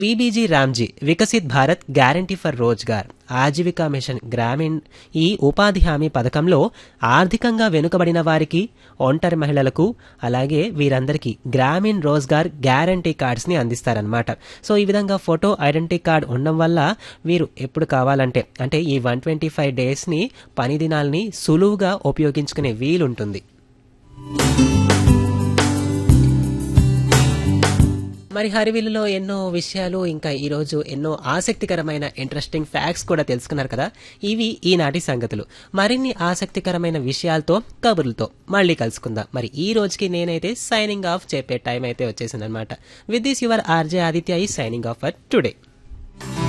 PBG Ramji Viksit Bharat guarantee for Rozgar Ajeevika mission Gramin ఈ ఉపాధి హామీ పథకంలో ఆర్థికంగా వెనుకబడిన వారికి ఒంటరి మహిళలకు అలాగే వీరందరికీ గ్రామీణ్ రోజ్గార్ గ్యారంటీ కార్డ్స్ని అందిస్తారనమాట సో ఈ విధంగా ఫోటో ఐడెంటిటీ కార్డ్ ఉండడం వల్ల వీరు ఎప్పుడు కావాలంటే అంటే ఈ వన్ ట్వంటీ ఫైవ్ డేస్ని పని దినాల్ని సులువుగా ఉపయోగించుకునే వీలుంటుంది మరి హరివిల్లులో ఎన్నో విషయాలు ఇంకా ఈరోజు ఎన్నో ఆసక్తికరమైన ఇంట్రెస్టింగ్ ఫ్యాక్ట్స్ కూడా తెలుసుకున్నారు కదా ఇవి ఈనాటి సంగతులు మరిన్ని ఆసక్తికరమైన విషయాలతో కబుర్లతో మళ్ళీ కలుసుకుందాం మరి ఈ రోజుకి నేనైతే సైనింగ్ ఆఫ్ చెప్పే టైం అయితే వచ్చేసిందనమాట with this your RJ Aditya ఈ సైనింగ్ ఆఫ్ ఫర్ టుడే